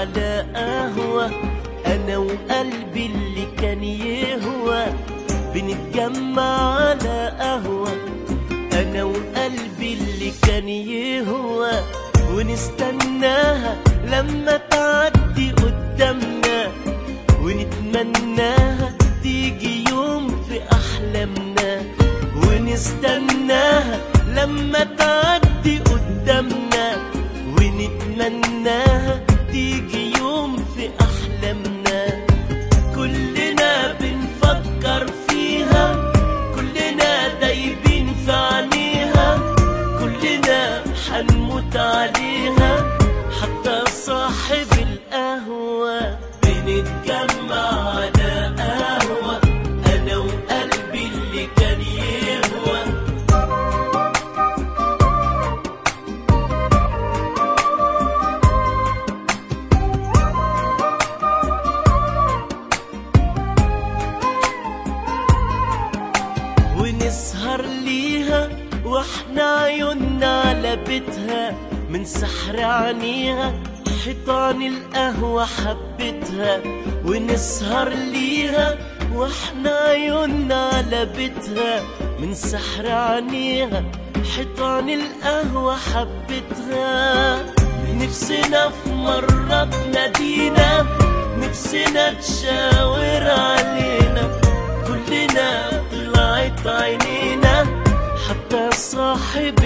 على قهوة أنا وقلبي اللي كان يهوى بنتجمع على قهوة أنا وقلبي اللي كان يهوى ونستناها لما تعدي قدامنا ونتمناها تيجي يوم في أحلامنا ونستناها لما تعدي قدامنا ونتمناها تيجي يوم في أحلامنا كلنا بنفكر فيها كلنا دايبين في عينيها كلنا حنموت عليها حتى صاحب القهوة بنتجمع على قهوة أنا وقلبي اللي كان يهوى ونسهر ليها واحنا عيوننا على بيتها من سحر عينيها حيطان القهوة حبتها ونسهر ليها واحنا عيوننا على بيتها من سحر عينيها حيطان القهوة حبتها نفسنا في مرة تنادينا نفسنا تشاور علينا كلنا طلعت عينينا حتى صاحب